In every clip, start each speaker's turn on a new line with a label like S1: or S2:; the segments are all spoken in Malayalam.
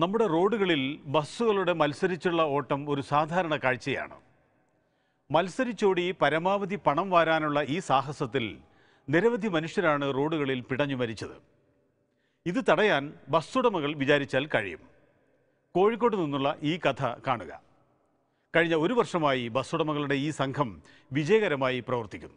S1: നമ്മുടെ റോഡുകളിൽ ബസ്സുകളുടെ മത്സരിച്ചുള്ള ഓട്ടം ഒരു സാധാരണ കാഴ്ചയാണ് മത്സരിച്ചോടി പരമാവധി പണം വാരാനുള്ള ഈ സാഹസത്തിൽ നിരവധി മനുഷ്യരാണ് റോഡുകളിൽ പിടഞ്ഞു മരിച്ചത് ഇത് തടയാൻ ബസ്സുടമകൾ വിചാരിച്ചാൽ കഴിയും കോഴിക്കോട് നിന്നുള്ള ഈ കഥ കാണുക കഴിഞ്ഞ ഒരു വർഷമായി ബസ്സുടമകളുടെ ഈ സംഘം വിജയകരമായി പ്രവർത്തിക്കുന്നു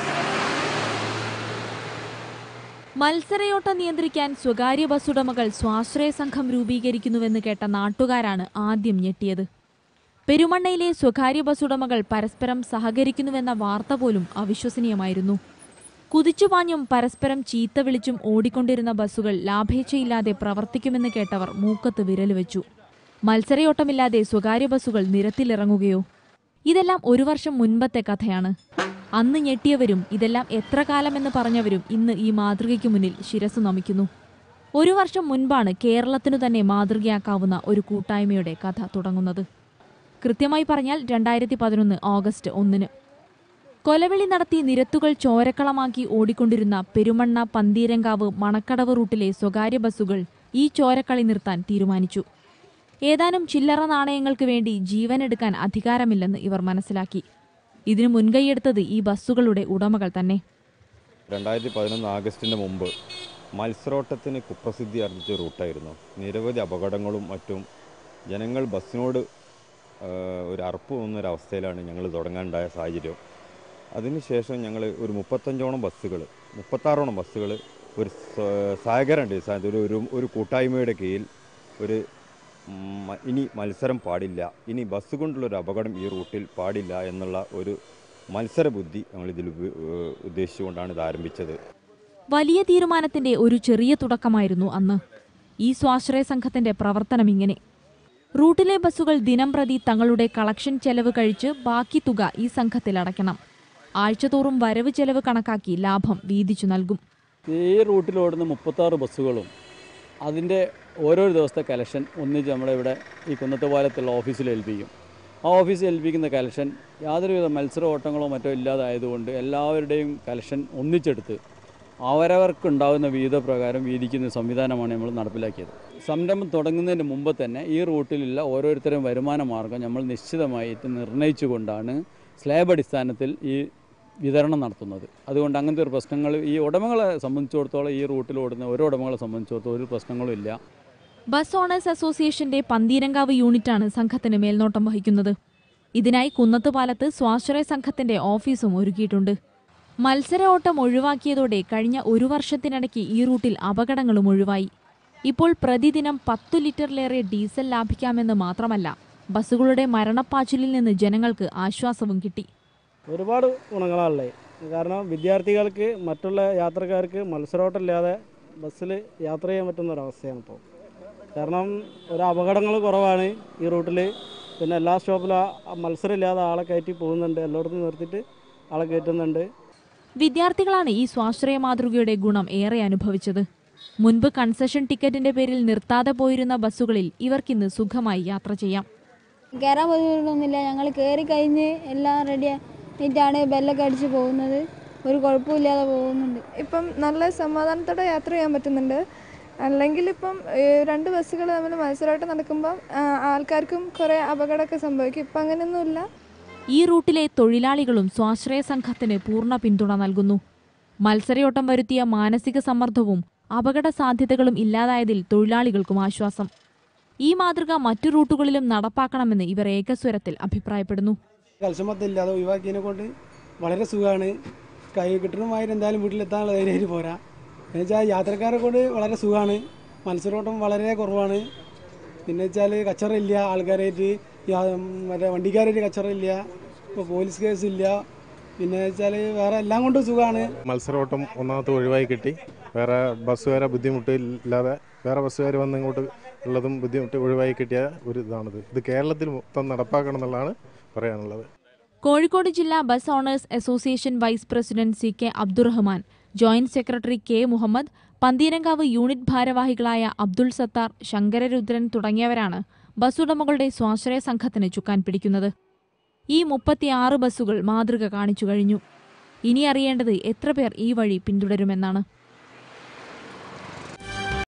S2: മത്സരയോട്ടം നിയന്ത്രിക്കാൻ സ്വകാര്യ ബസ്സുടമകൾ സ്വാശ്രയ സംഘം രൂപീകരിക്കുന്നുവെന്ന് കേട്ട നാട്ടുകാരാണ് ആദ്യം ഞെട്ടിയത് പെരുമണ്ണയിലെ സ്വകാര്യ ബസ്സുടമകൾ പരസ്പരം സഹകരിക്കുന്നുവെന്ന വാർത്ത പോലും അവിശ്വസനീയമായിരുന്നു കുതിച്ചുപാഞ്ഞും പരസ്പരം ചീത്ത വിളിച്ചും ഓടിക്കൊണ്ടിരുന്ന ബസ്സുകൾ ലാഭേച്ഛയില്ലാതെ പ്രവർത്തിക്കുമെന്ന് കേട്ടവർ മൂക്കത്ത് വിരൽ വെച്ചു മത്സരയോട്ടമില്ലാതെ സ്വകാര്യ ബസ്സുകൾ നിരത്തിലിറങ്ങുകയോ ഇതെല്ലാം ഒരു വർഷം മുൻപത്തെ കഥയാണ് അന്ന് ഞെട്ടിയവരും ഇതെല്ലാം എത്ര കാലമെന്ന് പറഞ്ഞവരും ഇന്ന് ഈ മാതൃകയ്ക്ക് മുന്നിൽ ശിരസ് നമിക്കുന്നു ഒരു വർഷം മുൻപാണ് കേരളത്തിനു തന്നെ മാതൃകയാക്കാവുന്ന ഒരു കൂട്ടായ്മയുടെ കഥ തുടങ്ങുന്നത് കൃത്യമായി പറഞ്ഞാൽ രണ്ടായിരത്തി പതിനൊന്ന് ഓഗസ്റ്റ് ഒന്നിന് കൊലവിളി നടത്തി നിരത്തുകൾ ചോരക്കളമാക്കി ഓടിക്കൊണ്ടിരുന്ന പെരുമണ്ണ പന്തീരങ്കാവ് മണക്കടവ് റൂട്ടിലെ സ്വകാര്യ ബസ്സുകൾ ഈ ചോരക്കളി നിർത്താൻ തീരുമാനിച്ചു ഏതാനും ചില്ലറ നാണയങ്ങൾക്ക് വേണ്ടി ജീവനെടുക്കാൻ അധികാരമില്ലെന്ന് ഇവർ മനസ്സിലാക്കി ഇതിനു മുൻകൈയെടുത്തത് ഈ ബസ്സുകളുടെ ഉടമകൾ തന്നെ
S3: രണ്ടായിരത്തി പതിനൊന്ന് ആഗസ്റ്റിൻ്റെ മുമ്പ് മത്സരോട്ടത്തിന് കുപ്രസിദ്ധി ആർജിച്ച റൂട്ടായിരുന്നു നിരവധി അപകടങ്ങളും മറ്റും ജനങ്ങൾ ബസ്സിനോട് ആ, ഒരു അറപ്പ് തോന്നുന്നൊരവസ്ഥയിലാണ് ഞങ്ങൾ തുടങ്ങാനുണ്ടായ സാഹചര്യം അതിനുശേഷം ഞങ്ങൾ ഒരു മുപ്പത്തഞ്ചോളം ബസ്സുകൾ മുപ്പത്താറോളം ബസ്സുകൾ ഒരു സ- സഹകരണ അടിസ്ഥാനത്തിൽ ഒരു ഒരു ഒരു കൂട്ടായ്മയുടെ കീഴിൽ ഒരു ഉം, ഇനി മത്സരം പാടില്ല ഇനി ബസ് കൊണ്ടുള്ള ഒരു അപകടം ഈ റൂട്ടിൽ പാടില്ല എന്നുള്ള ഒരു മത്സര ബുദ്ധി ഞങ്ങളിതിൽ ഉപ- ഏഹ് ഉദ്ദേശിച്ചുകൊണ്ടാണ് ഇത് ആരംഭിച്ചത്
S2: വലിയ തീരുമാനത്തിന്റെ ഒരു ചെറിയ തുടക്കമായിരുന്നു അന്ന് ഈ സ്വാശ്രയ സംഘത്തിന്റെ പ്രവർത്തനം ഇങ്ങനെ റൂട്ടിലെ ബസ്സുകൾ ദിനം പ്രതി തങ്ങളുടെ കളക്ഷൻ ചെലവ് കഴിച്ച് ബാക്കി തുക ഈ സംഘത്തിൽ അടയ്ക്കണം ആഴ്ചതോറും വരവ് ചെലവ് കണക്കാക്കി ലാഭം വീതിച്ചു നൽകും
S4: ഈ റൂട്ടിൽ ഓടുന്ന മുപ്പത്താറ് ബസ്സുകളും അതിൻ്റെ ഓരോ ദിവസത്തെ കലക്ഷൻ ഒന്നിച്ച് നമ്മുടെ ഇവിടെ ഈ കുന്നത്ത് പാലത്തുള്ള ഓഫീസിൽ ഏൽപ്പിക്കും ആ ഓഫീസിൽ ഏൽപ്പിക്കുന്ന കലക്ഷൻ യാതൊരുവിധ മത്സര ഓട്ടങ്ങളോ മറ്റോ ഇല്ലാതായതുകൊണ്ട് എല്ലാവരുടെയും കലക്ഷൻ ഒന്നിച്ചെടുത്ത് അവരവർക്കുണ്ടാകുന്ന വീത പ്രകാരം വീതിക്കുന്ന സംവിധാനമാണ് നമ്മൾ നടപ്പിലാക്കിയത് സംരംഭം തുടങ്ങുന്നതിന് മുമ്പ് തന്നെ ഈ റൂട്ടിലുള്ള ഓരോരുത്തരും വരുമാന മാർഗം നമ്മൾ നിശ്ചിതമായിട്ട് നിർണ്ണയിച്ചുകൊണ്ടാണ് സ്ലാബ് അടിസ്ഥാനത്തിൽ ഈ വിതരണം നടത്തുന്നത് അതുകൊണ്ട് അങ്ങനത്തെ ഒരു പ്രശ്നങ്ങൾ ഈ ഉടമകളെ സംബന്ധിച്ചിടത്തോളം ഈ റൂട്ടിൽ ഓടുന്ന ഓരോ ഉടമകളെ സംബന്ധിച്ചിടത്തോളം ഒരു പ്രശ്നങ്ങളും ഇല്ല
S2: ബസ് ഓണേഴ്സ് അസോസിയേഷന്റെ പന്തീരങ്കാവ് യൂണിറ്റാണ് സംഘത്തിന് മേൽനോട്ടം വഹിക്കുന്നത് ഇതിനായി കുന്നത്ത് പാലത്ത് സ്വാശ്രയ സംഘത്തിന്റെ ഓഫീസും ഒരുക്കിയിട്ടുണ്ട് മത്സര ഓട്ടം ഒഴിവാക്കിയതോടെ കഴിഞ്ഞ ഒരു വർഷത്തിനിടയ്ക്ക് ഈ റൂട്ടിൽ അപകടങ്ങളും ഒഴിവായി ഇപ്പോൾ പ്രതിദിനം പത്തു ലിറ്ററിലേറെ ഡീസൽ ലാഭിക്കാമെന്ന് മാത്രമല്ല ബസ്സുകളുടെ മരണപ്പാച്ചിലിൽ നിന്ന് ജനങ്ങൾക്ക് ആശ്വാസവും കിട്ടി
S5: ഒരുപാട് ഗുണങ്ങളാണുള്ളത് കാരണം വിദ്യാർത്ഥികൾക്ക് മറ്റുള്ള യാത്രക്കാർക്ക് മത്സരോട്ടമില്ലാതെ ബസ്സിൽ യാത്ര ചെയ്യാൻ പറ്റുന്ന ഒരവസ്ഥയാണ് ഇപ്പോൾ കാരണം ഒരു അപകടങ്ങൾ കുറവാണ് ഈ റൂട്ടിൽ പിന്നെ എല്ലാ സ്റ്റോപ്പിലും ആ മത്സരമില്ലാതെ ആളെ കയറ്റി പോകുന്നുണ്ട് എല്ലായിടത്തും നിർത്തിയിട്ട് ആളെ കയറ്റുന്നുണ്ട്
S2: വിദ്യാർത്ഥികളാണ് ഈ സ്വാശ്രയ മാതൃകയുടെ ഗുണം ഏറെ അനുഭവിച്ചത് മുൻപ് കൺസെഷൻ ടിക്കറ്റിന്റെ പേരിൽ നിർത്താതെ പോയിരുന്ന ബസ്സുകളിൽ ഇവർക്കിന്ന് സുഖമായി യാത്ര ചെയ്യാം
S6: കയറാൻ ബുദ്ധിമുട്ടൊന്നുമില്ല ഞങ്ങൾ കയറി കഴിഞ്ഞ് എല്ലാം റെഡി ആയിട്ടാണ് ബെല്ലൊക്കെ അടിച്ച് പോകുന്നത് ഒരു കുഴപ്പമില്ലാതെ പോകുന്നുണ്ട്
S7: ഇപ്പം നല്ല സമാധാനത്തോടെ യാത്ര ചെയ്യാൻ പറ്റുന്നുണ്ട് അല്ലെങ്കിൽ ഇപ്പം ഏഹ്, രണ്ട് ബസ്സുകൾ തമ്മിൽ മത്സരമായിട്ട് നടക്കുമ്പം ആ, ആൾക്കാർക്കും കുറേ അപകടമൊക്കെ സംഭവിക്കും ഇപ്പം അങ്ങനെയൊന്നുമില്ല
S2: ഈ റൂട്ടിലെ തൊഴിലാളികളും സ്വാശ്രയ സംഘത്തിന് പൂർണ്ണ പിന്തുണ നൽകുന്നു മത്സരയോട്ടം വരുത്തിയ മാനസിക സമ്മർദ്ദവും അപകട സാധ്യതകളും ഇല്ലാതായതിൽ തൊഴിലാളികൾക്കും ആശ്വാസം ഈ മാതൃക മറ്റു റൂട്ടുകളിലും നടപ്പാക്കണമെന്ന് ഇവർ ഏകസ്വരത്തിൽ അഭിപ്രായപ്പെടുന്നു
S5: കൽസമത്തില്ലാതെ ഒഴിവാക്കിയതിനെ കൊണ്ട് വളരെ സുഖമാണ് കൈ കിട്ടണമായിട്ട് എന്തായാലും വീട്ടിലെത്താനുള്ള ധൈര്യമായിട്ട് പോരാ എന്നുവെച്ചാൽ യാത്രക്കാരെ കൊണ്ട് വളരെ സുഖമാണ് മത്സരോട്ടം വളരെ കുറവാണ് പിന്നെ വെച്ചാൽ കച്ചറയില്ല ആൾക്കാരായിട്ട് യാ- മറ്റേ വണ്ടിക്കാരായിട്ട് കച്ചറയില്ല ഇപ്പോൾ പോലീസ് കേസില്ല പിന്നെ വെച്ചാൽ വേറെ എല്ലാം കൊണ്ടും സുഖമാണ്
S8: മത്സരോട്ടം ഒന്നാമത്തെ ഒഴിവായി കിട്ടി വേറെ ബസ്സുകാരെ ബുദ്ധിമുട്ട് ഇല്ലാതെ വേറെ ബസ്സുകാർ വന്ന് ഇങ്ങോട്ട് ഉള്ളതും ബുദ്ധിമുട്ട് ഒഴിവായി കിട്ടിയ ഒരു ഇതാണിത് ഇത് കേരളത്തിൽ മൊത്തം നടപ്പാക്കണം എന്നുള്ളതാണ് പറയാനുള്ളത്
S2: കോഴിക്കോട് ജില്ലാ bus owners association vice president C K Abdurahman joint secretary K Muhammad Pantheerankavu unit ഭാരവാഹികളായ അബ്ദുൾ സത്താർ ശങ്കരരുദ്രൻ തുടങ്ങിയവരാണ് ബസ് ഉടമകളുടെ സ്വാശ്രയ സംഘത്തിന് ചുക്കാൻ പിടിക്കുന്നത് ഈ മുപ്പത്തിയാറ് ബസ്സുകൾ മാതൃക കാണിച്ചു കഴിഞ്ഞു ഇനി അറിയേണ്ടത് എത്ര പേർ ഈ വഴി പിന്തുടരുമെന്നാണ്